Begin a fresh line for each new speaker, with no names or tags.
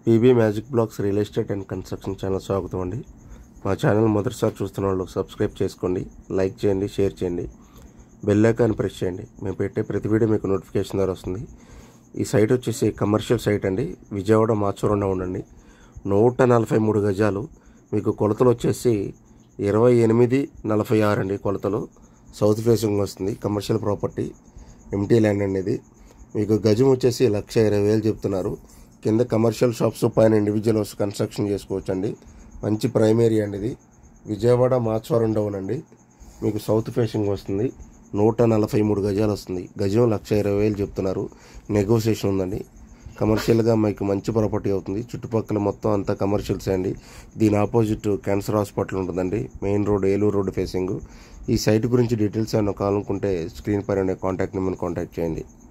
PB magic blogs real estate and construction channel స్వాగతం అండి మా ఛానల్ మొదటిసారి చూస్తున్న వాళ్ళు సబ్స్క్రైబ్ చేసుకోండి లైక్ చేయండి షేర్ చేయండి బెల్ ఐకాన్ ప్రెస్ చేయండి మేము పెట్టే ప్రతి వీడియో మీకు నోటిఫికేషన్ ద్వారా వస్తుంది ఈ సైట్ వచ్చేసి కమర్షియల్ సైట్ అండి విజయవాడ మాచూరంలో ఉండండి నూట నలభై మూడు గజాలు మీకు కొలతలు వచ్చేసి ఇరవై ఎనిమిది నలభై ఆరు అండి కొలతలు సౌత్ ఫేసింగ్ వస్తుంది కమర్షియల్ ప్రాపర్టీ ఎంటీ ల్యాండ్ అండి ఇది మీకు గజం వచ్చేసి లక్ష ఇరవై వేలు చెప్తున్నారు కింద కమర్షియల్ షాప్స్ పైన ఇండివిజువల్ హౌస్ కన్స్ట్రక్షన్ చేసుకోవచ్చు అండి మంచి ప్రైమ్ ఏరియా అండి ఇది విజయవాడ మాచవరం డౌన్ అండి మీకు సౌత్ ఫేసింగ్ వస్తుంది నూట నలభై మూడు గజాలు వస్తుంది గజం లక్ష ఇరవై వేలు చెప్తున్నారు నెగోసియేషన్ ఉందండి కమర్షియల్గా మీకు మంచి ప్రాపర్టీ అవుతుంది చుట్టుపక్కల మొత్తం అంతా కమర్షియల్స్ అండి దీని ఆపోజిట్ క్యాన్సర్ హాస్పిటల్ ఉంటుందండి main road Eluru road facing ఈ సైట్ గురించి డీటెయిల్స్ ఏమైనా కావాలనుకుంటే స్క్రీన్ పైన ఉండే కాంటాక్ట్ నెంబర్ని కాంటాక్ట్ చేయండి